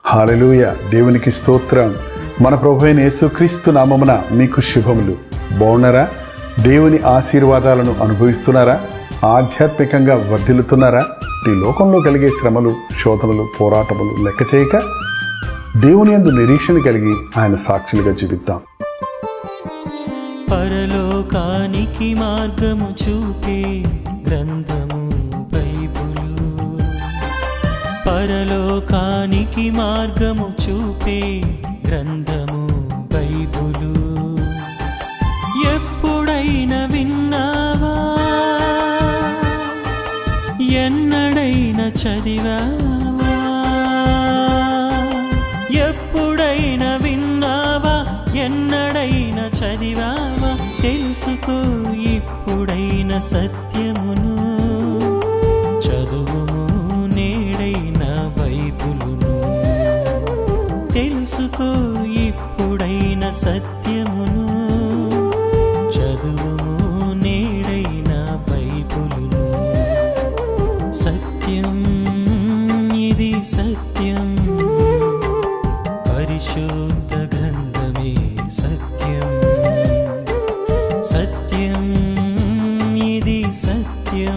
Hallelujah దేవునికి స్తోత్రం మన ప్రభు అయిన యేసుక్రీస్తు నామమున మీకు శుభములు బాగున్నారా దేవుని ఆశీర్వాదాలను అనుభవిస్తున్నారా ఆధ్యాత్మికంగా వర్ధిల్లుతున్నారా ఈ లోకంలో కలిగే శ్రమలు శోధనలు పోరాటములు లెక్క చేయక దేవుని యందు నిరీక్షణ కలిగి ఆయన సాక్షులుగా జీవిద్దాం పరలోకానికి మార్గము చూపే గ్రంథము బైబులు పరలోకానికి మార్గము చూపే గ్రంథము బైబులు ఎప్పుడైనా విన్నావా ఎన్నడైనా చదివావా ఎప్పుడైనా విన్నావా ఎన్నడైనా చదివావా తెలుసుకో ఇప్పుడైనా సత్యమును చదువుము నేడైనా బైబులును తెలుసుకో ఇప్పుడైనా సత్యమును చదువుము నేడైనా బైబులును సత్యం ఇది సత్యం పరిశుద్ధ గ్రంథమే సత్యం సత్యం ఇది సత్యం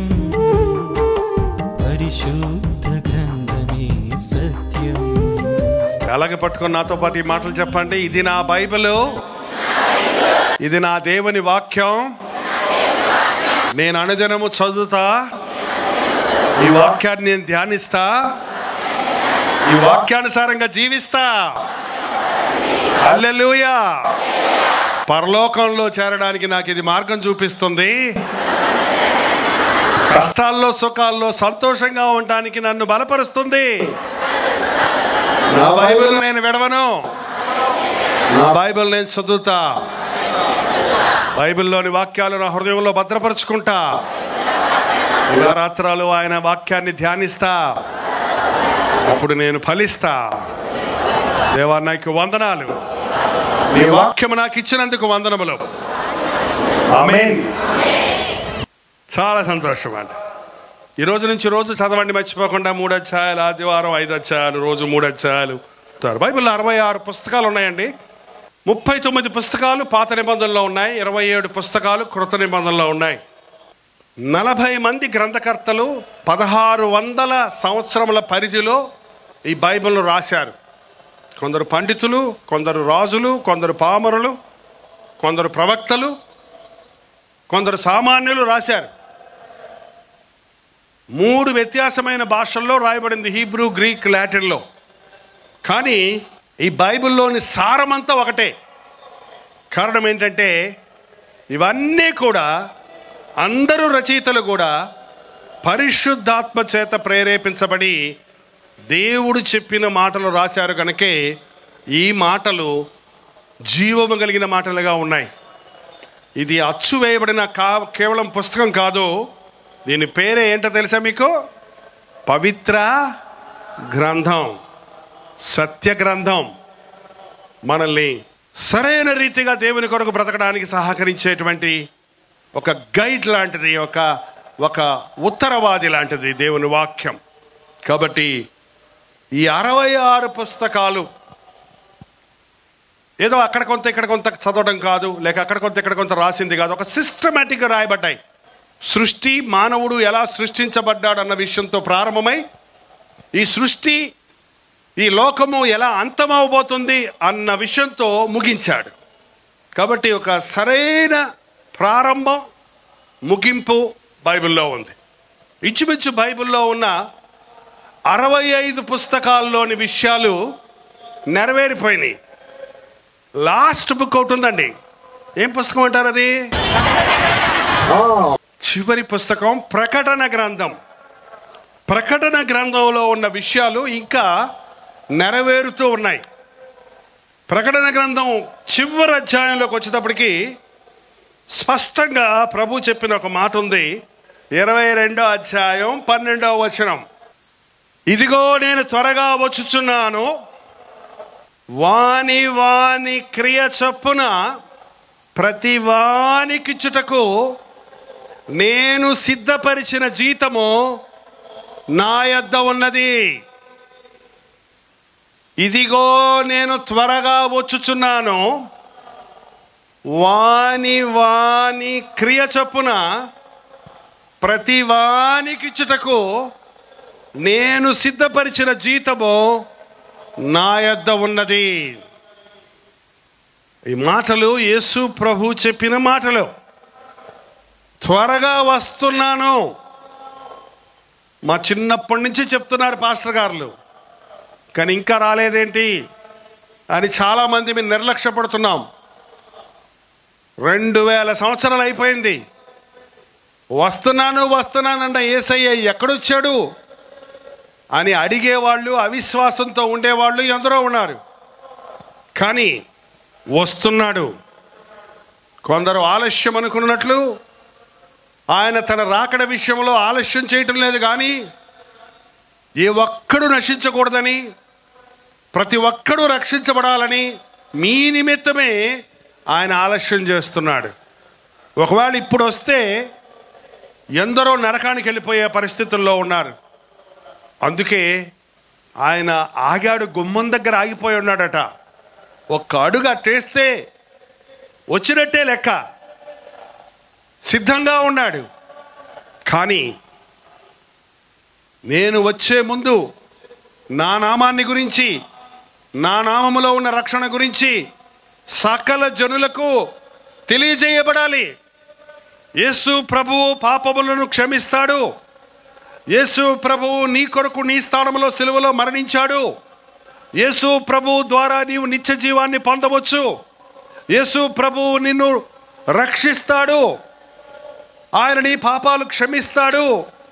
పరిశుద్ధ గ్రంథమే సత్యం అలాగే పట్టుకొని నాతో పాటు ఈ మాటలు చెప్పండి ఇది నా బైబిల్ ఇది నా దేవుని వాక్యం నేను అనుదినము చదువుతా ఈ వాక్యాన్ని నేను ధ్యానిస్తా ఈ వాక్యానుసారంగా జీవిస్తా అల్లెలుయా పరలోకంలో చేరడానికి నాకు ఇది మార్గం చూపిస్తుంది కష్టాల్లో సుఖాల్లో సంతోషంగా ఉండటానికి నన్ను బలపరుస్తుంది నా బైబిల్ నేను విడవను నా బైబిల్ నేను చదువుతా బైబిల్లోని వాక్యాలు నా హృదయంలో భద్రపరుచుకుంటా రాత్రాలు ఆయన వాక్యాన్ని ధ్యానిస్తా అప్పుడు నేను ఫలిస్తా దేవా నాకు వందనాలు నీ వాక్యము నాకు ఇచ్చినందుకు వందనములు ఆమేన్ చాలా సంతోషం అండి ఈ రోజు నుంచి రోజు చదవండి మర్చిపోకుండా మూడు అధ్యాయాలు ఆదివారం ఐదు అధ్యాయాలు రోజు మూడు అధ్యాయాలు చదవండి. బైబిల్లో అరవై ఆరు పుస్తకాలు ఉన్నాయండి ముప్పై తొమ్మిది పుస్తకాలు పాత నిబంధనలో ఉన్నాయి ఇరవై ఏడు పుస్తకాలు కృత నిబంధనలో ఉన్నాయి నలభై మంది గ్రంథకర్తలు పదహారు వందల సంవత్సరముల పరిధిలో ఈ బైబిల్ను రాశారు కొందరు పండితులు కొందరు రాజులు కొందరు పామరులు కొందరు ప్రవక్తలు కొందరు సామాన్యులు రాశారు మూడు వ్యత్యాసమైన భాషల్లో రాయబడింది హీబ్రూ గ్రీక్ లాటిన్లో కానీ ఈ బైబిల్లోని సారమంతా ఒకటే కారణం ఏంటంటే ఇవన్నీ కూడా అందరూ రచయితలు కూడా పరిశుద్ధాత్మ చేత ప్రేరేపించబడి దేవుడు చెప్పిన మాటలు రాశారు కనుకే ఈ మాటలు జీవము కలిగిన మాటలుగా ఉన్నాయి ఇది అచ్చు వేయబడిన కా కేవలం పుస్తకం కాదు దీని పేరే ఏంటో తెలుసా మీకు పవిత్ర గ్రంథం సత్య గ్రంథం మనల్ని సరైన రీతిగా దేవుని కొరకు బ్రతకడానికి సహకరించేటువంటి ఒక గైడ్ లాంటిది ఒక ఒక ఉత్తరవాది లాంటిది దేవుని వాక్యం కాబట్టి ఈ అరవై ఆరు పుస్తకాలు ఏదో అక్కడ కొంత ఇక్కడ కొంత చదవడం కాదు లేక అక్కడ కొంత ఇక్కడ కొంత రాసింది కాదు ఒక సిస్టమేటిక్గా రాయబడ్డాయి సృష్టి మానవుడు ఎలా సృష్టించబడ్డాడు అన్న విషయంతో ప్రారంభమై ఈ సృష్టి ఈ లోకము ఎలా అంతమవబోతుంది అన్న విషయంతో ముగించాడు కాబట్టి ఒక సరైన ప్రారంభం ముగింపు బైబిల్లో ఉంది ఇంచుమించు బైబిల్లో ఉన్న అరవై ఐదు పుస్తకాల్లోని విషయాలు నెరవేరిపోయినాయి లాస్ట్ బుక్ ఒకటి ఉందండి ఏం పుస్తకం అంటారు అది చివరి పుస్తకం ప్రకటన గ్రంథం ప్రకటన గ్రంథంలో ఉన్న విషయాలు ఇంకా నెరవేరుతూ ఉన్నాయి ప్రకటన గ్రంథం చివరి అధ్యాయంలోకి వచ్చేటప్పటికి స్పష్టంగా ప్రభు చెప్పిన ఒక మాట ఉంది ఇరవై రెండో అధ్యాయం పన్నెండవ వచనం ఇదిగో నేను త్వరగా వచ్చుచున్నాను వాని వాని క్రియ చొప్పున ప్రతి వానికిచ్చుటకు నేను సిద్ధపరిచిన జీతము నా యొద్ద ఉన్నది ఇదిగో నేను త్వరగా వచ్చుచున్నాను వాని వాని క్రియ చొప్పున ప్రతి వానికిచ్చుటకు నేను సిద్ధపరిచిన జీతము నా యొద్ద ఉన్నది ఈ మాటలు యేసు ప్రభు చెప్పిన మాటలు త్వరగా వస్తున్నాను మా చిన్నప్పటి నుంచి చెప్తున్నారు పాస్టర్ గారులు కానీ ఇంకా రాలేదేంటి అని చాలామంది మేము నిర్లక్ష్యపడుతున్నాం రెండు వేల సంవత్సరాలు అయిపోయింది వస్తున్నాను వస్తున్నానన్న ఏసయ్య ఎక్కడొచ్చాడు అని అడిగేవాళ్ళు అవిశ్వాసంతో ఉండేవాళ్ళు ఎందరో ఉన్నారు కానీ వస్తున్నాడు కొందరు ఆలస్యం అనుకున్నట్లు ఆయన తన రాకడ విషయంలో ఆలస్యం చేయటం లేదు కానీ ఏ ఒక్కడు నశించకూడదని ప్రతి ఒక్కడు రక్షించబడాలని మీ నిమిత్తమే ఆయన ఆలస్యం చేస్తున్నాడు ఒకవేళ ఇప్పుడు వస్తే ఎందరో నరకానికి వెళ్ళిపోయే పరిస్థితుల్లో ఉన్నారు అందుకే ఆయన ఆగాడు గుమ్మం దగ్గర ఆగిపోయి ఉన్నాడట ఒక్క అడుగు అట్టేస్తే వచ్చినట్టే లెక్క సిద్ధంగా ఉన్నాడు కానీ నేను వచ్చే ముందు నా నామాన్ని గురించి నా నామములో ఉన్న రక్షణ గురించి సకల జనులకు తెలియజేయబడాలి యేసు ప్రభువు పాపములను క్షమిస్తాడు యేసు ప్రభువు నీ కొరకు నీ స్థానంలో సిలువలో మరణించాడు యేసు ప్రభువు ద్వారా నీవు నిత్య జీవాన్ని పొందవచ్చు యేసు ప్రభువు నిన్ను రక్షిస్తాడు ఆయన నీ పాపాలు క్షమిస్తాడు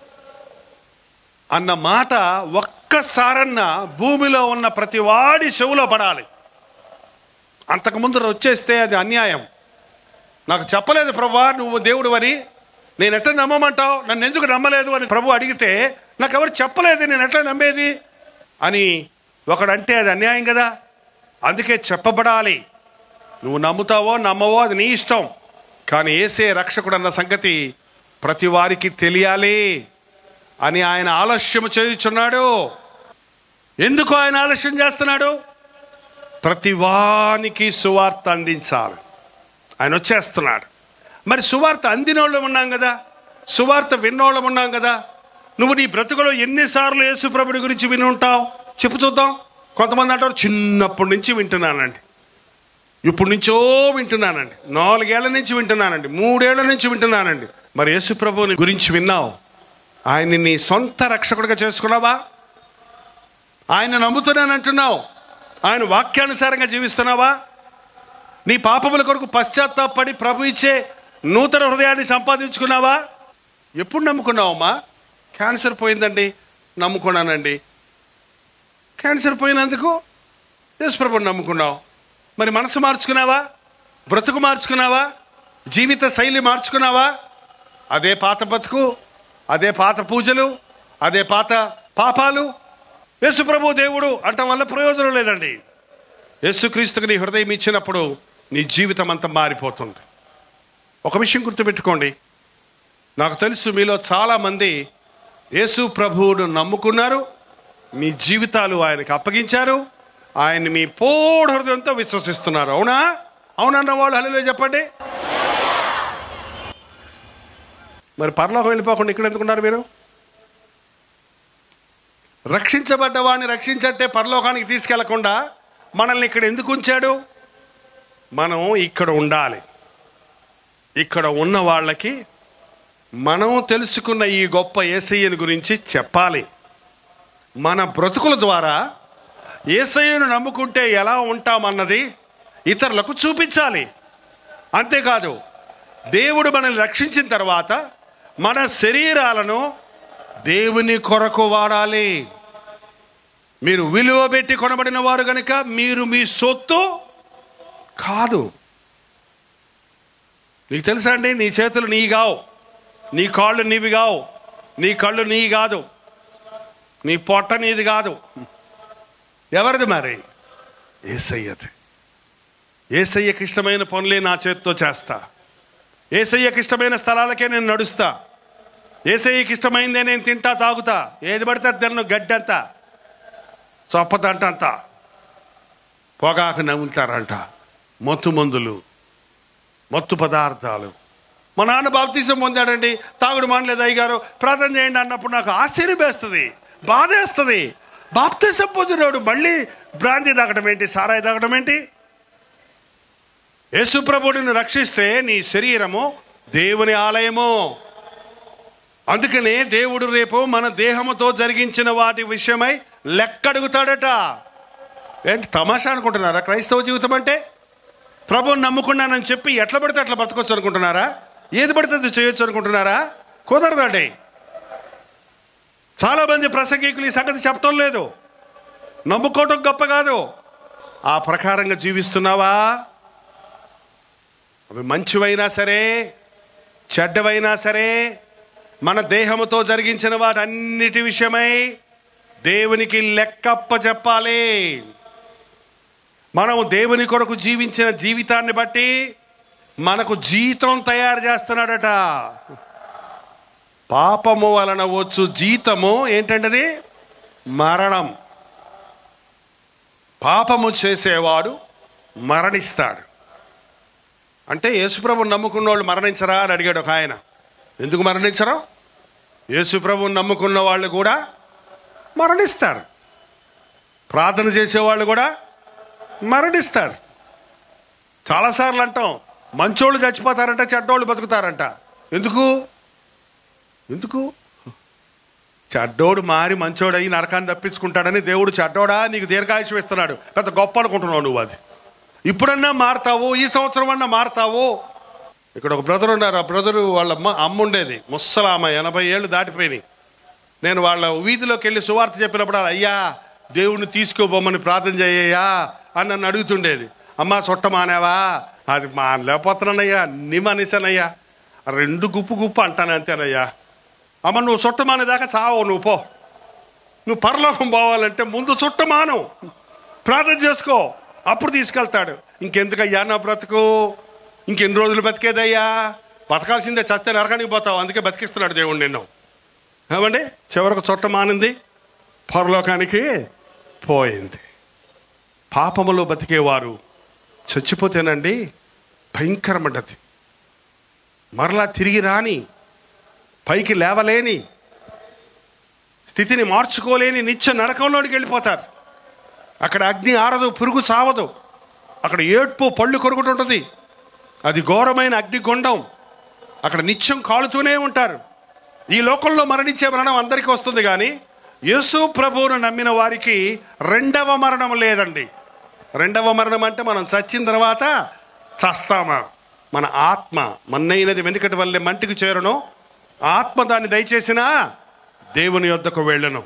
అన్న మాట ఒక్కసారన్న భూమిలో ఉన్న ప్రతి వాడి చెవులో పడాలి అంతకుముందు వచ్చేస్తే అది అన్యాయం నాకు చెప్పలేదు ప్రభా నువ్వు దేవుడు అని నేను ఎట్లా నమ్మమంటావు నన్ను ఎందుకు నమ్మలేదు అని ప్రభు అడిగితే నాకు ఎవరు చెప్పలేదు నేను ఎట్లా నమ్మేది అని ఒకడంటే అది అన్యాయం కదా అందుకే చెప్పబడాలి నువ్వు నమ్ముతావో నమ్మవో అది నీ ఇష్టం కానీ ఏసే రక్షకుడు అన్న సంగతి ప్రతి వారికి తెలియాలి అని ఆయన ఆలస్యం చేయుచున్నాడు ఎందుకు ఆయన ఆలస్యం చేస్తున్నాడు ప్రతి వానికి సువార్త అందించాలి ఆయన వచ్చేస్తున్నాడు మరి సువార్త అందినోళ్ళం ఉన్నాం కదా సువార్త విన్నోళ్ళం ఉన్నాం కదా నువ్వు నీ బ్రతుకులో ఎన్నిసార్లు యేసుప్రభుడి గురించి విని ఉంటావు చెప్పు చూద్దాం కొంతమంది అంటారు చిన్నప్పటి నుంచి వింటున్నానండి ఇప్పుడు నుంచో వింటున్నానండి నాలుగేళ్ల నుంచి వింటున్నానండి మూడేళ్ల నుంచి వింటున్నానండి మరి యేసుప్రభుని గురించి విన్నావు ఆయన్ని నీ సొంత రక్షకుడిగా చేసుకున్నావా ఆయన నమ్ముతున్నానంటున్నావు ఆయన వాక్యానుసారంగా జీవిస్తున్నావా నీ పాపముల కొరకు పశ్చాత్తాపడి ప్రభు ఇచ్చే నూతన హృదయాన్ని సంపాదించుకున్నావా ఎప్పుడు నమ్ముకున్నావమ్మా క్యాన్సర్ పోయిందండి నమ్ముకున్నానండి క్యాన్సర్ పోయినందుకు యేసుప్రభుని నమ్ముకున్నావు మరి మనసు మార్చుకున్నావా బ్రతుకు మార్చుకున్నావా జీవిత శైలి మార్చుకున్నావా అదే పాత బతుకు అదే పాత పూజలు అదే పాత పాపాలు యేసుప్రభు దేవుడు అంటం వల్ల ప్రయోజనం లేదండి యేసుక్రీస్తుకు నీ హృదయం ఇచ్చినప్పుడు నీ జీవితం అంతా మారిపోతుంది ఒక విషయం గుర్తుపెట్టుకోండి నాకు తెలుసు మీలో చాలామంది యేసు ప్రభువును నమ్ముకున్నారు మీ జీవితాలు ఆయనకు అప్పగించారు ఆయన్ని మీ పోడు హృదయంతో విశ్వసిస్తున్నారు అవునా అవునన్న వాళ్ళు హలో చెప్పండి మరి పరలోకం వెళ్ళిపోకుండా ఇక్కడ ఎందుకున్నారు మీరు రక్షించబడ్డ వాడిని రక్షించట్టే పరలోకానికి తీసుకెళ్లకుండా మనల్ని ఇక్కడ ఎందుకు ఉంచాడు మనం ఇక్కడ ఉండాలి ఇక్కడ ఉన్న వాళ్ళకి మనం తెలుసుకున్న ఈ గొప్ప ఏసయ్యని గురించి చెప్పాలి మన బ్రతుకుల ద్వారా ఏసయ్యను నమ్ముకుంటే ఎలా ఉంటామన్నది ఇతరులకు చూపించాలి అంతేకాదు దేవుడు మనల్ని రక్షించిన తర్వాత మన శరీరాలను దేవుని కొరకు వాడాలి మీరు విలువ పెట్టి కొనబడిన వారు కనుక మీరు మీ సొత్తు కాదు నీకు తెలుసా అండి నీ చేతులు నీ కావు నీ కాళ్ళు నీవి కావు నీ కళ్ళు నీ కాదు నీ పొట్ట నీది కాదు ఎవరిది మరి ఏసయ్యది ఏసయ్యకి ఇష్టమైన పనులే నా చేతితో చేస్తా ఏసయ్యకి ఇష్టమైన స్థలాలకే నేను నడుస్తా ఏసయ్యకి ఇష్టమైందే నేను తింటా తాగుతా ఏది పడితే అది తిన్ను గడ్డి అంతా చొప్పదంట అంతా పొగాకు నములుతారంట మత్తు మందులు మత్తు పదార్థాలు మా నాన్న బాప్తీసం పొందాడండి తాగుడు మానలేదు అయ్యగారు ప్రార్థన చేయండి అన్నప్పుడు నాకు ఆశ్చర్యం వేస్తుంది బాధేస్తుంది బాప్తీసం పొందినోడు మళ్ళీ బ్రాంతి తాగడం ఏంటి సారాయి తాగడం ఏంటి యేసుప్రభుడిని రక్షిస్తే నీ శరీరము దేవుని ఆలయము అందుకనే దేవుడు రేపు మన దేహముతో జరిగించిన వాటి విషయమై లెక్కడుగుతాడట ఏంటి తమాషా అనుకుంటున్నారా క్రైస్తవ జీవితం అంటే ప్రభువుని నమ్ముకున్నానని చెప్పి ఎట్లా పడితే అట్లా బతకొచ్చు అనుకుంటున్నారా ఏది పడితే అది చేయొచ్చు అనుకుంటున్నారా కుదరదండి చాలా మంది ప్రసంగికులు ఈ సంగతి చెప్పటం లేదు నమ్ముకోవటం గొప్ప కాదు ఆ ప్రకారంగా జీవిస్తున్నావా అవి మంచివైనా సరే చెడ్డవైనా సరే మన దేహముతో జరిగించిన వాటన్నిటి విషయమై దేవునికి లెక్కప్ప చెప్పాలి మనం దేవుని కొరకు జీవించిన జీవితాన్ని బట్టి మనకు జీతం తయారు చేస్తున్నాడట పాపము వలన వచ్చు జీతము ఏంటంటది మరణం పాపము చేసేవాడు మరణిస్తాడు అంటే యేసుప్రభుని నమ్ముకున్న వాళ్ళు మరణించరా అని అడిగాడు ఒక ఆయన ఎందుకు మరణించరు యేసుప్రభుని నమ్ముకున్న వాళ్ళు కూడా మరణిస్తారు ప్రార్థన చేసేవాళ్ళు కూడా మరణిస్తారు చాలాసార్లు అంటాం మంచోళ్ళు చచ్చిపోతారంట చెడ్డోళ్ళు బతుకుతారంట ఎందుకు ఎందుకు చెడ్డోడు మారి మంచోడు అయ్యి నరకాన్ని తప్పించుకుంటాడని దేవుడు చెడ్డోడా నీకు దీర్ఘాయుషం ఇస్తున్నాడు పెద్ద గొప్ప అనుకుంటున్నావు నువ్వు అది ఇప్పుడన్నా మారుతావు ఈ సంవత్సరం అన్నా మారుతావు ఇక్కడ ఒక బ్రదర్ ఉన్నారు ఆ బ్రదరు వాళ్ళ అమ్మ అమ్మ ఉండేది ముస్సలామ ఎనభై ఏళ్ళు దాటిపోయినాయి నేను వాళ్ళ వీధిలోకి వెళ్ళి సువార్త చెప్పినప్పుడు అలా, అయ్యా దేవుణ్ణి తీసుకోబోమని ప్రార్థన చేయ్యా అని నన్ను అడుగుతుండేది అమ్మా చుట్ట మానేవా అది మా లేకపోతున్నానయ్యా నిమనిసానయ్యా రెండు గుప్పు గుప్పు అంటాను అంతేనయ్యా అమ్మ నువ్వు చుట్టమానేదాకా చావు నువ్వు పో నువ్వు పరలోకం పోవాలంటే ముందు చుట్టమాను ప్రార్థన చేసుకో అప్పుడు తీసుకెళ్తాడు ఇంకెందుకయ్యా నా బ్రతుకు ఇంకెన్ని రోజులు బతికేదయ్యా బతకాల్సిందే చస్తే నరకానికి పోతావు అందుకే బతికిస్తున్నాడు దేవుడు నిన్ను ఏమండి చివరకు చుట్ట మానింది పరలోకానికి పోయింది పాపములో బతికేవారు చచ్చిపోతేనండి భయంకరమంటది మరలా తిరిగి రాని పైకి లేవలేని స్థితిని మార్చుకోలేని నిత్య నరకంలోనికి వెళ్ళిపోతారు అక్కడ అగ్ని ఆరదు పురుగు సావదు అక్కడ ఏడ్పు పళ్ళు కొరుకుతుంటుంది అది ఘోరమైన అగ్నిగుండం అక్కడ నిత్యం కాలుతూనే ఉంటారు ఈ లోకంలో మరణించే మరణం అందరికీ వస్తుంది కానీ యేసు ప్రభువును నమ్మిన వారికి రెండవ మరణం లేదండి రెండవ మరణం అంటే మనం చచ్చిన తర్వాత చస్తామా మన ఆత్మ మన్నైనది వెనుకటి వల్లే మంటికి చేరను ఆత్మ దాన్ని దయచేసినా దేవుని యొద్దకు వెళ్ళను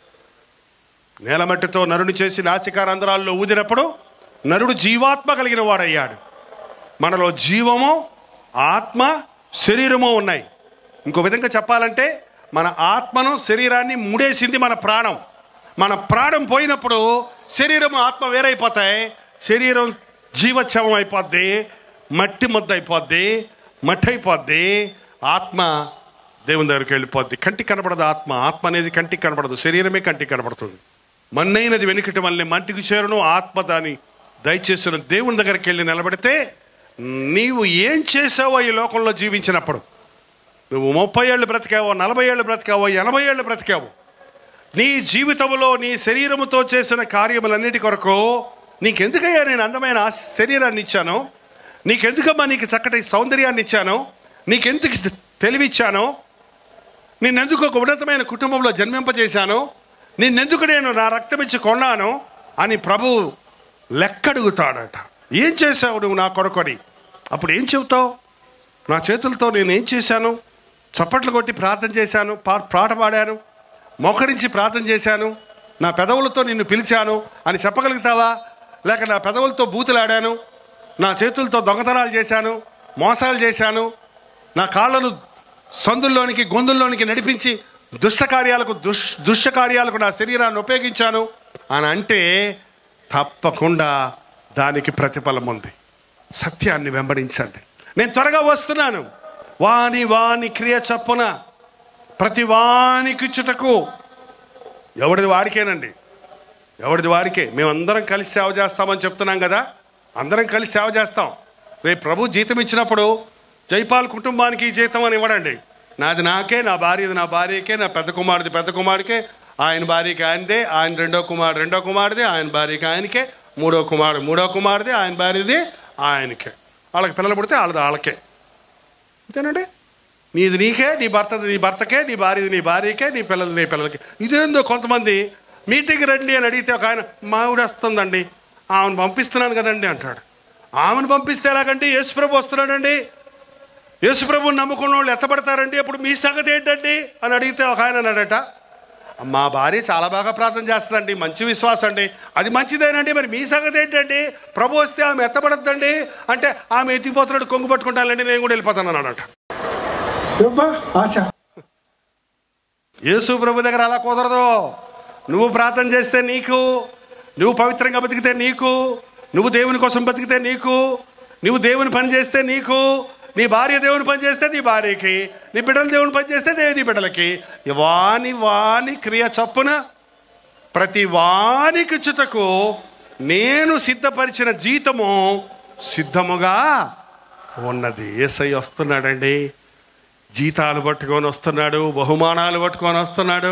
నేలమట్టితో నరుని చేసి నాసికారంధ్రాల్లో ఊదినప్పుడు నరుడు జీవాత్మ కలిగిన వాడయ్యాడు మనలో జీవము ఆత్మ శరీరము ఉన్నాయి ఇంకో విధంగా చెప్పాలంటే మన ఆత్మను శరీరాన్ని ముడేసింది మన ప్రాణం మన ప్రాణం పోయినప్పుడు శరీరము ఆత్మ వేరైపోతాయి శరీరం జీవచ్ఛవం అయిపోద్ది మట్టి ముద్ద అయిపోద్ది మట్టి అయిపోద్ది ఆత్మ దేవుని దగ్గరికి వెళ్ళిపోద్ది కంటికి కనపడదు ఆత్మ ఆత్మ అనేది కంటికి కనపడదు శరీరమే కంటికి కనపడుతుంది మన్నైనది వెనుకటి వల్లే మంటికి చేరును ఆత్మ దాని దయచేసిన దేవుని దగ్గరికి వెళ్ళి నిలబడితే నీవు ఏం చేసావో ఈ లోకంలో జీవించినప్పుడు నువ్వు ముప్పై ఏళ్ళు బ్రతికావో నలభై ఏళ్ళు బ్రతికావో ఎనభై ఏళ్ళు బ్రతికావు నీ జీవితంలో నీ శరీరముతో చేసిన కార్యములన్నిటి కొరకు నీకెందుకయ్యా నేను అందమైన ఆ శరీరాన్ని ఇచ్చాను నీకెందుకమ్మా నీకు చక్కటి సౌందర్యాన్ని ఇచ్చాను నీకెందుకు తెలివిచ్చాను నిన్నెందుకు ఒక ఉన్నతమైన కుటుంబంలో జన్మింపజేశాను నిన్నెందుకు నేను నా రక్తం ఇచ్చి కొన్నాను అని ప్రభు లెక్కడుగుతాడట ఏం చేశావు నువ్వు నా కొరకొని అప్పుడు ఏం చెబుతావు నా చేతులతో నేను ఏం చేశాను చప్పట్లు కొట్టి ప్రార్థన చేశాను పా పాట పాడాను మోకరించి ప్రార్థన చేశాను నా పెదవులతో నిన్ను పిలిచాను అని చెప్పగలుగుతావా లేక నా పెదవులతో బూతులాడాను నా చేతులతో దొంగతనాలు చేశాను మోసాలు చేశాను నా కాళ్ళను సందుల్లోనికి గొంతుల్లోనికి నడిపించి దుష్ట కార్యాలకు దుష్ దుష్ట కార్యాలకు నా శరీరాన్ని ఉపయోగించాను అని అంటే తప్పకుండా దానికి ప్రతిఫలం ఉంది సత్యాన్ని వెంబడించండి నేను త్వరగా వస్తున్నాను వాని వాని క్రియ చప్పున ప్రతి వానికిచ్చుటకు ఎవడిది వాడికేనండి ఎవరిది వాడికే మేమందరం కలిసి సేవ చేస్తామని చెప్తున్నాం కదా అందరం కలిసి సేవ చేస్తాం రేపు ప్రభు జీతం ఇచ్చినప్పుడు జైపాల్ కుటుంబానికి ఈ జీతం అని ఇవ్వడండి నాది నాకే నా భార్యది నా భార్యకే నా పెద్ద కుమారుది పెద్ద కుమారుడికే ఆయన భార్యకి ఆయనదే ఆయన రెండో కుమారుడు రెండో కుమారుది ఆయన భార్యకి ఆయనకే మూడో కుమారుడు మూడో కుమారుది ఆయన భార్యది ఆయనకే వాళ్ళకి పిల్లలు పుడితే వాళ్ళది వాళ్ళకే అంతేనండి నీది నీకే నీ భర్తది నీ భర్తకే నీ భార్యది నీ భార్యకే నీ పిల్లది నీ పిల్లలకి ఇదేందో కొంతమంది మీటింగ్ రండి అని అడిగితే ఒక ఆయన మావిడ వస్తుందండి ఆమెను పంపిస్తున్నాను కదండి అంటాడు ఆమెను పంపిస్తే ఎలాగండి యేసుప్రభు వస్తున్నాడండి యేసుప్రభుని నమ్ముకున్న వాళ్ళు ఎత్తపడతారండి అప్పుడు మీ సంగతి ఏంటండి అని అడిగితే ఒక ఆయన అన్నాడట మా భార్య చాలా బాగా ప్రార్థన చేస్తుందండి మంచి విశ్వాసం అండి అది మంచిదేనండి మరి మీ సంగతి ఏంటండి ప్రభు వస్తే ఆమె ఎత్తపడద్దండి అంటే ఆమె ఎత్తిపోతున్నాడు కొంగు పట్టుకుంటానండి నేను కూడా వెళ్ళిపోతాను అన్నాడట అబ్బా, ఆశ యేసు ప్రభు దగ్గర అలా కుదరదు నువ్వు ప్రార్థన చేస్తే నీకు నువ్వు పవిత్రంగా బతికితే నీకు నువ్వు దేవుని కోసం బతికితే నీకు నువ్వు దేవుని పని చేస్తే నీకు నీ భార్య దేవుని పని చేస్తే నీ భార్యకి నీ బిడ్డలు దేవుని పని చేస్తే దేవుని బిడ్డలకి వాని వాని క్రియ చొప్పున ప్రతి వానికి ఇచ్చుటకు నేను సిద్ధపరిచిన జీతము సిద్ధముగా ఉన్నది ఏసై వస్తున్నాడండి జీతాలు పట్టుకొని వస్తున్నాడు బహుమానాలు పట్టుకొని వస్తున్నాడు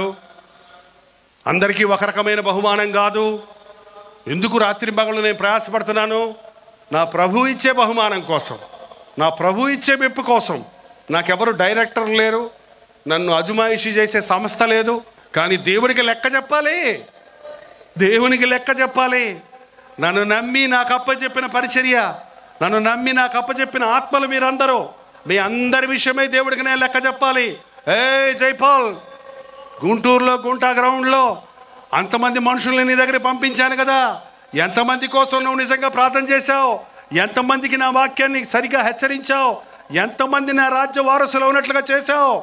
అందరికీ ఒక రకమైన బహుమానం కాదు ఎందుకు రాత్రి పగలు నేను ప్రయాసపడుతున్నాను నా ప్రభు ఇచ్చే బహుమానం కోసం నా ప్రభు ఇచ్చే మెప్పు కోసం నాకెవరు డైరెక్టర్ లేరు నన్ను అజుమాయిషి చేసే సంస్థ లేదు కానీ దేవుడికి లెక్క చెప్పాలి దేవునికి లెక్క చెప్పాలి నన్ను నమ్మి నాకు అప్పచెప్పిన పరిచర్య నన్ను నమ్మి నాకు అప్పచెప్పిన ఆత్మలు మీరందరూ మీ అందరి విషయమై దేవుడికి నేను లెక్క చెప్పాలి ఏ జైపాల్ గుంటూరులో గుంటా గ్రౌండ్లో అంతమంది మనుషుల్ని నీ దగ్గర పంపించాను కదా ఎంతమంది కోసం నువ్వు నిజంగా ప్రార్థన చేశావు ఎంతమందికి నా వాక్యాన్ని సరిగా హెచ్చరించావు ఎంతమంది నా రాజ్య వారసులు ఉన్నట్లుగా చేశావు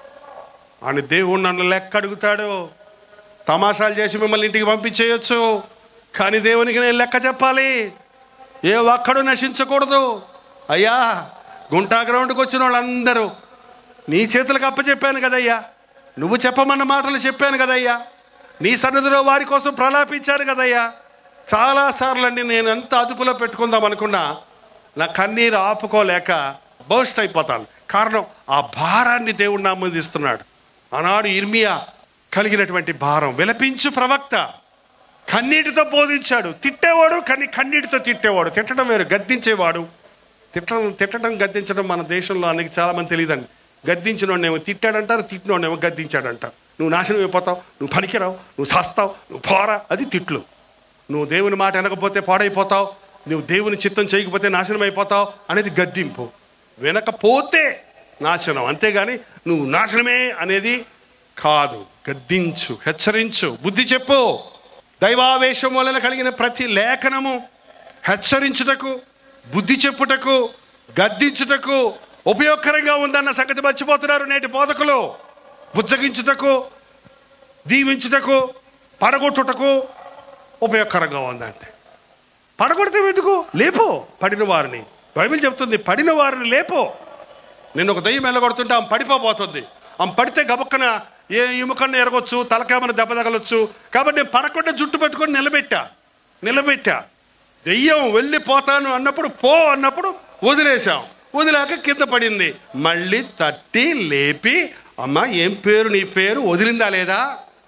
అని దేవుడు నన్ను లెక్క అడుగుతాడు తమాషాలు చేసి మిమ్మల్ని ఇంటికి పంపించేయొచ్చు కానీ దేవునికి నేను లెక్క చెప్పాలి ఏ ఒక్కడు నశించకూడదు అయ్యా గుంటా గ్రౌండ్కి వచ్చిన వాళ్ళందరూ నీ చేతులకు అప్పచెప్పాను కదయ్యా నువ్వు చెప్పమన్న మాటలు చెప్పాను కదయ్యా నీ సన్నిధిలో వారి కోసం ప్రలాపించాను కదయ్యా చాలాసార్లు అండి నేను ఎంత అదుపులో పెట్టుకుందాం అనుకున్నా నా కన్నీరు ఆపుకోలేక బౌస్ట్ అయిపోతాను కారణం ఆ భారాన్ని దేవుడు నా ముందు ఇస్తున్నాడు ఆనాడు ఇర్మియా కలిగినటువంటి భారం విలపించు ప్రవక్త కన్నీటితో బోధించాడు తిట్టేవాడు కానీ కన్నీటితో తిట్టేవాడు తిట్టడం వేరు గద్దించేవాడు తిట్టడం తిట్టడం గద్దించడం మన దేశంలో అన్నికి చాలా మంది తెలియదండి గద్దించినోడేమో తిట్టాడంటారు తిట్టినోడేమో గద్దించాడంటారు నువ్వు నాశనం అయిపోతావు నువ్వు పనికిరావు నువ్వు సస్తావు నువ్వు పోరా అది తిట్లు నువ్వు దేవుని మాట వినకపోతే పాడైపోతావు నువ్వు దేవుని చిత్తం చేయకపోతే నాశనం అయిపోతావు అనేది గద్దింపు వినకపోతే నాశనం అంతేగాని నువ్వు నాశనమే అనేది కాదు గద్దించు హెచ్చరించు బుద్ధి చెప్పు దైవావేశం వలన కలిగిన ప్రతి లేఖనము హెచ్చరించుటకు బుద్ధి చెప్పుటకు గద్దించుటకు ఉపయోగకరంగా ఉందన్న సంగతి మర్చిపోతున్నారు నేటి బోధకులు బుజ్జగించుటకు దీవించుటకు పడగొట్టుటకు ఉపయోగకరంగా ఉందంటే పడగొడితే ఎందుకు లేపో పడిన వారిని బైబిల్ చెప్తుంది పడిన వారిని లేపో నేను ఒక దయ్యం వెళ్ళగొడుతుంటే ఆమె పడిపోబోతుంది ఆమె పడితే గబక్కన ఏ ఎముకన్న ఎరగొచ్చు తలకేమన్న దెబ్బ తగలొచ్చు కాబట్టి నేను పడకుండా జుట్టు పెట్టుకొని నిలబెట్టా నిలబెట్టా దెయ్యం వెళ్ళిపోతాను అన్నప్పుడు పో అన్నప్పుడు వదిలేశాం వదిలాక కింద పడింది మళ్ళీ తట్టి లేపి అమ్మ ఏం పేరు నీ పేరు వదిలిందా లేదా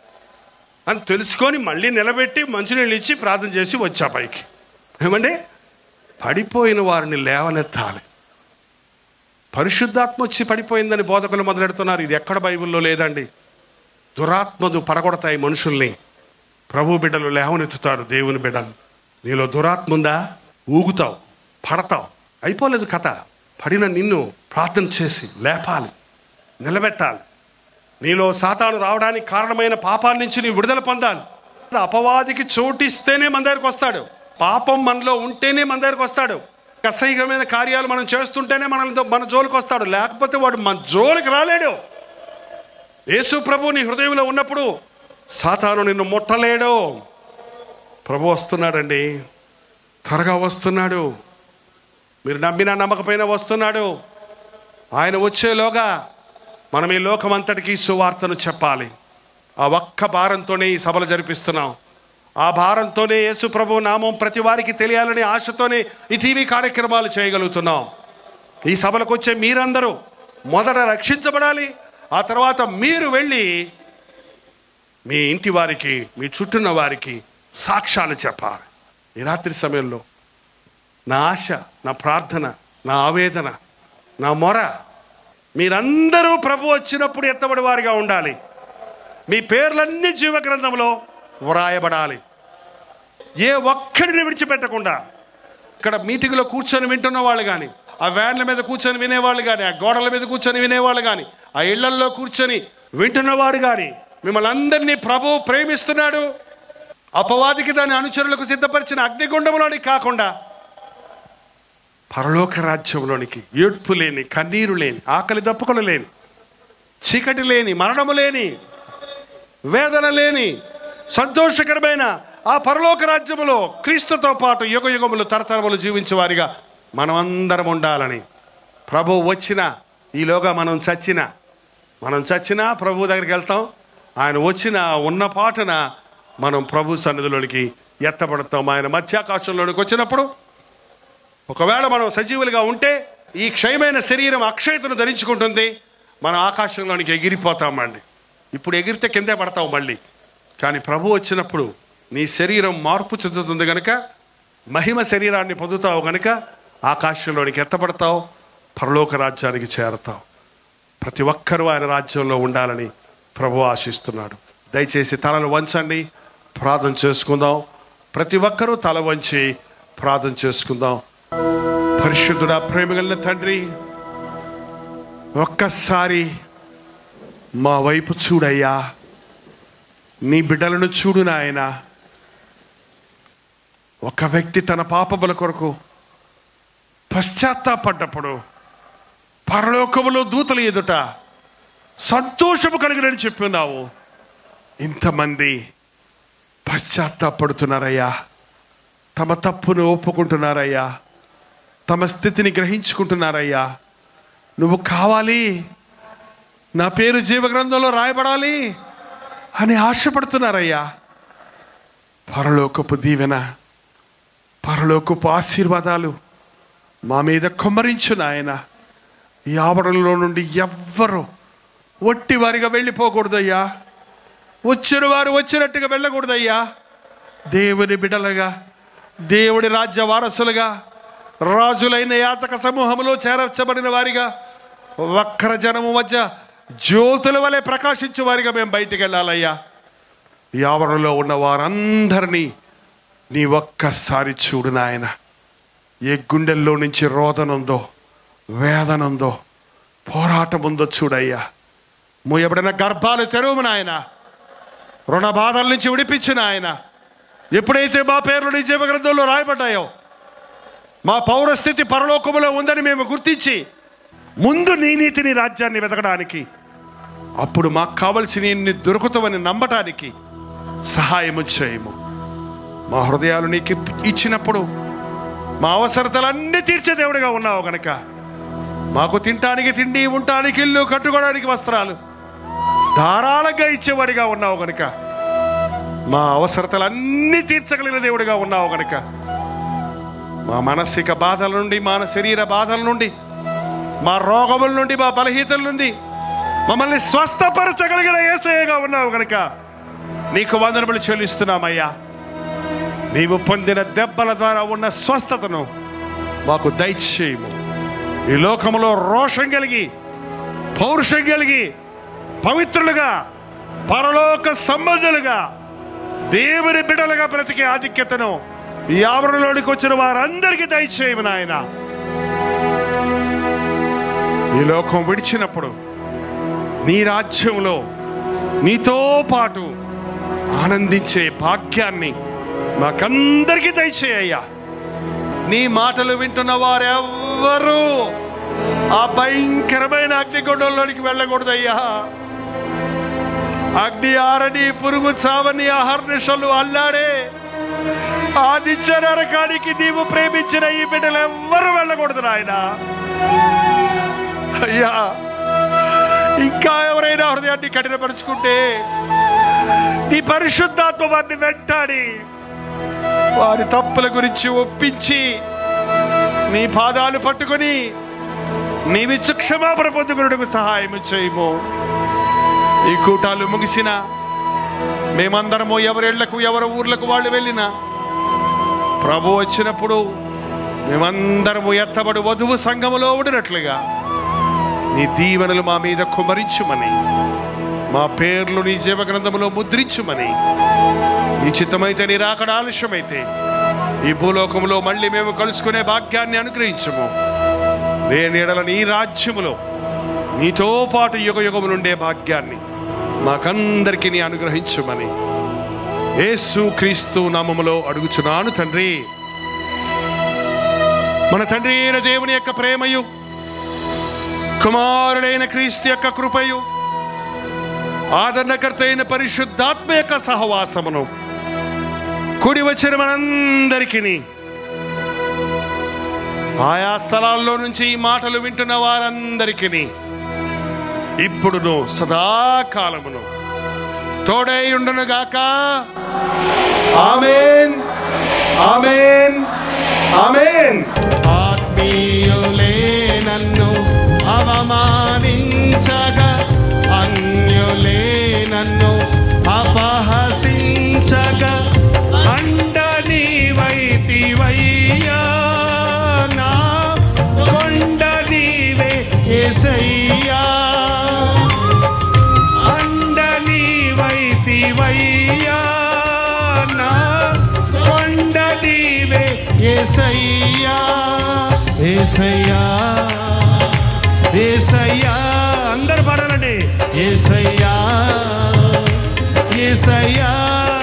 అని తెలుసుకొని మళ్ళీ నిలబెట్టి మంచినీళ్ళు ఇచ్చి ప్రార్థన చేసి వచ్చా పైకి ఏమండి పడిపోయిన వారిని లేవనెత్తాలి పరిశుద్ధాత్మ వచ్చి పడిపోయిందని బోధకులు మొదలెడుతున్నారు ఇది ఎక్కడ బైబిల్లో లేదండి దురాత్మలు పడగొడతాయి మనుషుల్ని ప్రభు బిడ్డలు లేవనెత్తుతారు దేవుని బిడ్డలు నీలో దురాత్మ ఉందా ఊగుతావు పడతావు అయిపోలేదు కథ పడిన నిన్ను ప్రార్థన చేసి లేపాలి నిలబెట్టాలి నీలో సాతాను రావడానికి కారణమైన పాపాల నుంచి నీ విడుదల పొందాలి అపవాదికి చోటిస్తేనే మన దగ్గరకు వస్తాడు పాపం మనలో ఉంటేనే మన దగ్గరకు వస్తాడు అసహ్యమైన కార్యాలు మనం చేస్తుంటేనే మన మన జోలికి వస్తాడు లేకపోతే వాడు మన జోలికి రాలేడు యేసు ప్రభు నీ హృదయంలో ఉన్నప్పుడు సాతాను నిన్ను ముట్టలేడు ప్రభు వస్తున్నాడండి త్వరగా వస్తున్నాడు మీరు నమ్మినా నమ్మకపోయినా వస్తున్నాడు ఆయన వచ్చేలోగా మనం ఈ లోకం అంతటికీ సువార్తను చెప్పాలి ఆ ఒక్క భారంతోనే ఈ సభలు జరిపిస్తున్నాం ఆ భారంతోనే యేసు ప్రభు నామం ప్రతి వారికి తెలియాలని ఆశతోనే ఈ టీవీ కార్యక్రమాలు చేయగలుగుతున్నాం ఈ సభలకు వచ్చే మీరందరూ మొదట రక్షించబడాలి ఆ తర్వాత మీరు వెళ్ళి మీ ఇంటి వారికి మీ చుట్టూన్న వారికి సాక్ష్యాలు చెప్పాలి ఈ రాత్రి సమయంలో నా ఆశ నా ప్రార్థన నా ఆవేదన నా మొర మీరందరూ ప్రభు వచ్చినప్పుడు ఎత్తబడి వారిగా ఉండాలి మీ పేర్లన్నీ జీవ గ్రంథంలో వ్రాయబడాలి ఏ ఒక్కడిని విడిచిపెట్టకుండా ఇక్కడ మీటింగ్లో కూర్చొని వింటున్న వాళ్ళు కానీ ఆ వ్యాన్ల మీద కూర్చొని వినేవాళ్ళు కానీ ఆ గోడల మీద కూర్చొని వినేవాళ్ళు కానీ ఆ ఇళ్లల్లో కూర్చొని వింటున్నవారు కానీ మిమ్మల్ని అందరినీ ప్రభు ప్రేమిస్తున్నాడు అపవాదికి దాని అనుచరులకు సిద్ధపరిచిన అగ్నిగుండంలోనికి కాకుండా పరలోక రాజ్యంలోనికి ఏడ్పు లేని కన్నీరు లేని ఆకలి దప్పుకొలు లేని చీకటి లేని మరణము లేని వేదన లేని సంతోషకరమైన ఆ పరలోక రాజ్యములో క్రీస్తుతో పాటు యుగ యుగములు తరతరములు జీవించే వారిగా మనమందరం ఉండాలని ప్రభు వచ్చిన ఈలోగా మనం చచ్చిన మనం చచ్చినా ప్రభు దగ్గరికి వెళ్తాం ఆయన వచ్చిన ఉన్న పాటన మనం ప్రభు సన్నిధిలోనికి ఎత్తబడతాం ఆయన మధ్యాకాశంలోనికి వచ్చినప్పుడు ఒకవేళ మనం సజీవులుగా ఉంటే ఈ క్షయమైన శరీరం అక్షయతను ధరించుకుంటుంది మనం ఆకాశంలోనికి ఎగిరిపోతామండి ఇప్పుడు ఎగిరితే కిందే పడతావు మళ్ళీ కానీ ప్రభు వచ్చినప్పుడు నీ శరీరం మార్పు చెందుతుంది గనుక మహిమ శరీరాన్ని పొందుతావు గనుక ఆకాశంలోనికి ఎత్తబడతావు పరలోక రాజ్యానికి చేరతావు ప్రతి ఒక్కరూ ఆయన రాజ్యంలో ఉండాలని ప్రభు ఆశిస్తున్నాడు దయచేసి తలలు వంచండి ప్రార్థన చేసుకుందాం ప్రతి ఒక్కరూ తల వంచి ప్రార్థన చేసుకుందాం పరిశుద్ధుడా ప్రేమగల తండ్రి ఒక్కసారి మా వైపు చూడయ్యా నీ బిడ్డలను చూడు నాయన ఒక వ్యక్తి తన పాపముల కొరకు పశ్చాత్తాపడ్డప్పుడు పరలోకములో దూతలు ఎదుట సంతోషము కలిగినని చెప్పినావు ఇంతమంది పశ్చాత్తాపడుతున్నారయ్యా తమ తప్పును ఒప్పుకుంటున్నారయ్యా తమ స్థితిని గ్రహించుకుంటున్నారయ్యా నువ్వు కావాలి నా పేరు జీవగ్రంథంలో రాయబడాలి అని ఆశపడుతున్నారయ్యా పరలోకపు దీవెన పరలోకపు ఆశీర్వాదాలు మా మీద కొమ్మరించు నాయన ఈ ఆవరణలో నుండి ఎవ్వరు ఒట్టి వారిగా వెళ్ళిపోకూడదయ్యా వచ్చిన వారు వచ్చినట్టుగా వెళ్ళకూడదయ్యా దేవుని బిడలుగా దేవుడి రాజ్య వారసులుగా రాజులైన యాచక సమూహంలో చేర్చబడిన వారిగా వక్ర జనము మధ్య జ్యోతుల వలె ప్రకాశించే వారిగా మేము బయటికి వెళ్ళాలయ్యా ఈ ఆవరణలో ఉన్న వారందరినీ నీ ఒక్కసారి చూడు నాయన ఏ గుండెల్లో నుంచి రోదనుందో వేదనుందో పోరాటం ఉందో చూడయ్యా మూయబడిన గర్భాలు తెరువు నాయన రుణ బాధల నుంచి విడిపించిన ఆయన ఎప్పుడైతే మా పేర్లు నీ జీవగ్రంథంలో రాయబడ్డాయో మా పౌరస్థితి పరలోకములో ఉందని మేము గుర్తించి ముందు నీ నీతిని రాజ్యాన్ని వెతకడానికి అప్పుడు మాకు కావలసిన ఇన్ని దొరుకుతామని నమ్మటానికి సహాయము చేయము మా హృదయాలు నీకు ఇచ్చినప్పుడు మా అవసరతలన్నీ తీర్చే దేవుడిగా ఉన్నావు గనక మాకు తినటానికి తిండి ఉండటానికి ఇల్లు కట్టుకోవడానికి వస్త్రాలు ధారాళంగా ఇచ్చేవాడిగా ఉన్నావు గనుక మా అవసరతలన్నీ తీర్చగలిగిన దేవుడిగా ఉన్నావు గనుక మా మానసిక బాధల నుండి మన శరీర బాధల నుండి మా రోగముల నుండి మా బలహీతల నుండి మమ్మల్ని స్వస్థపరచగలిగిన ఏసయ్యగా ఉన్నావు గనుక నీకు వందనములు చెల్లిస్తున్నామయ్యా నీవు పొందిన దెబ్బల ద్వారా ఉన్న స్వస్థతను మాకు దయచేయము ఈ లోకంలో రోషం కలిగి పౌరుషం కలిగి పవిత్రులుగా పరలోక సంబంధులుగా దేవుని బిడలుగా బ్రతికే ఆధిక్యతను ఈ ఆవరణలోనికి వచ్చిన వారందరికీ దయచేయము నాయన ఈ లోకం విడిచినప్పుడు నీ రాజ్యంలో నీతో పాటు ఆనందించే భాగ్యాన్ని మాకందరికీ దయచేయ్యా నీ మాటలు వింటున్న వారెవ్వరూ ఆ భయంకరమైన అగ్నిగుండంలోనికి వెళ్ళకూడదయ్యా అగ్ని ఆరని పురుగు చావని ఆహర్నిశలు అల్లాడే ఆ నిత్య నరకానికి నీవు ప్రేమించిన ఈ బిడ్డలు ఎవ్వరూ వెళ్ళకూడదు నాయన అయ్యా ఇంకా ఎవరైనా హృదయాన్ని కఠినపరుచుకుంటే ఈ పరిశుద్ధాత్మ వారిని వెంటాడి వారి తప్పుల గురించి ఒప్పించి నీ పాదాలు పట్టుకొని నీవిచ్చు క్షమాపణ పొందుకున్నకు సహాయం చేయము ఈ కూటాలు ముగిసిన మేమందరము ఎవరిళ్లకు ఎవరి ఊర్లకు వాళ్ళు వెళ్ళినా ప్రభు వచ్చినప్పుడు మేమందరము ఎత్తబడు వధువు సంఘములో ఉండినట్లుగా నీ దీవెనలు మా మీద కుమరించుమని మా పేర్లు నీ జీవగ్రంథములో ముద్రించుమని నీ చిత్తమైతే నీ రాకడ ఆలస్యమైతే ఈ భూలోకంలో మళ్ళీ మేము కలుసుకునే భాగ్యాన్ని అనుగ్రహించుము నేను ఎడల నీ రాజ్యములో నీతో పాటు యుగ యుగములుండే భాగ్యాన్ని మాకందరికీ నీ అనుగ్రహించుమని యేసు క్రీస్తు నామములో అడుగుచున్నాను తండ్రి మన తండ్రి అయిన దేవుని యొక్క ప్రేమయు కుమారుడైన క్రీస్తు యొక్క కృపయు ఆదరణకర్త అయిన పరిశుద్ధాత్మ యొక్క సహవాసమును కూడి వచ్చిన మనందరికీ ఆయా స్థలాల్లో నుంచి ఈ మాటలు వింటున్న వారందరికీ ఇప్పుడును సదాకాలమును తోడై ఉండును గాక ఆమెన్ ఆమెన్ ఆమెన్ ఆత్మీయులే నన్ను అవమానించగా అన్యులే నన్ను అపహసించగా అండ నీవైతివయ్యా నా కొండ నీవే యేసయ్యా అండ నీవైతివయ్యా నా కొండ నీవే యేసయ్యా యేసయ్యా యేసయ్యా అందరు పాడాలండి యేసయ్యా యేసయ్యా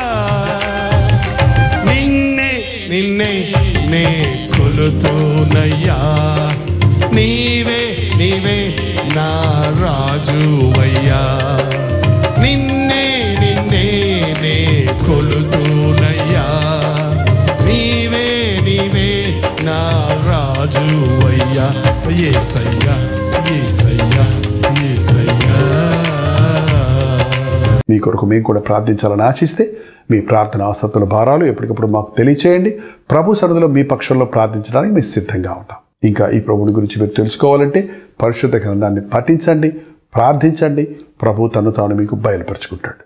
నిన్నే నిన్నే నే కొలుతూనయ్యా నీవే నీవే నా రాజువయ్యా నిన్నే నిన్నే నే కొలుతూనయ్యా నీవే నీవే నా రాజువయ్యా ఏసయ్యా ఏసయ్యా ఏసయ్యా మీ కొరకు మేము కూడా ప్రార్థించాలని ఆశిస్తే మీ ప్రార్థన అవసరతుల భారాలు ఎప్పటికప్పుడు మాకు తెలియచేయండి ప్రభు సన్నిధిలో మీ పక్షంలో ప్రార్థించడానికి మేము సిద్ధంగా ఉంటాం ఇంకా ఈ ప్రభుని గురించి మీరు తెలుసుకోవాలంటే పరిశుద్ధ గ్రంథాన్ని పఠించండి ప్రార్థించండి ప్రభు తను తాను మీకు బయలుపరుచుకుంటాడు